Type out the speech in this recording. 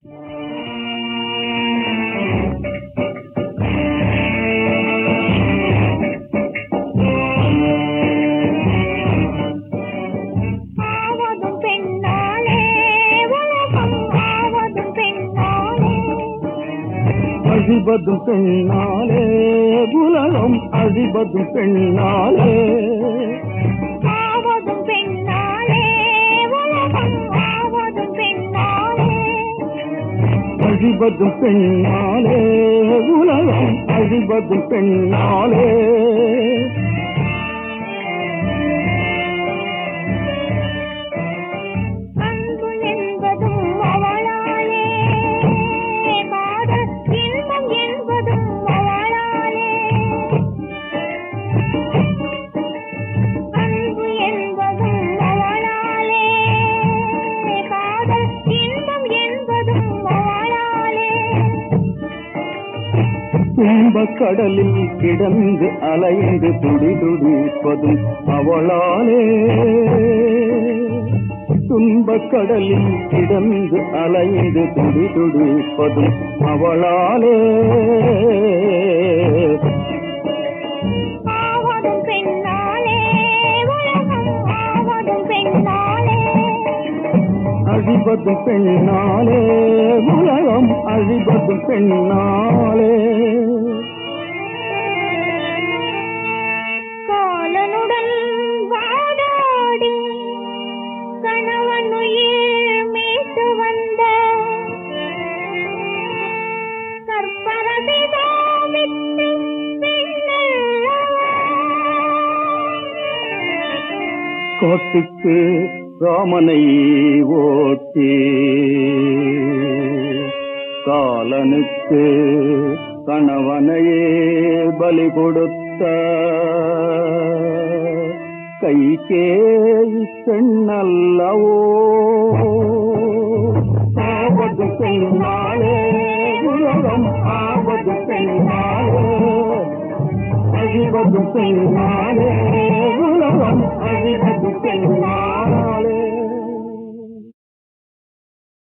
ஆவதும் பெண்ணாலே உலகம் ஆவதும் பெண்ணாலே அழிவதும் பெண்ணாலே உலகம் அழிவதும் பெண்ணாலே ஆவதும் பெண்ணாலே உலகம் ஆவதும் பெண்ணாலே அழிவதும் பெண்ணாலே உலகம் அழிவதும் பெண்ணாலே அன்பு என்பதும் அவளாலே காதல் இன்பம் என்பதும் அவளாலே அன்பு என்பதும் அவளாலே காதல் இன்பம் என்பதும் அவளாலே துன்பக் கடலில் கிடந்து அலைந்து துடி துடிப்பதும் அவளாலே துன்பக் கடலில் கிடந்து அலைந்து துடி துடிப்பதும் அவளாலே ஆவதும் பெண்ணாலே உலகம் ஆவதும் பெண்ணாலே அழிவதும் பெண்ணாலே உலகம் அழிவதும் பெண்ணாலே காலனுடன் வாதாடி கணவன் உயிர் மீட்டு வந்த கற்பரசி சாவித்து காட்டுக்கு ராமனை ஓட்டி காலனுக்கு கணவனையே பலி கொடுத்த கைக்கே பெண்ணல்லவோ ஆவது பெண்ணாலே உலகம் ஆவது பெண்ணாலே அழிவது பெண்ணாலே உலகம் அழிவது பெண்ணாலே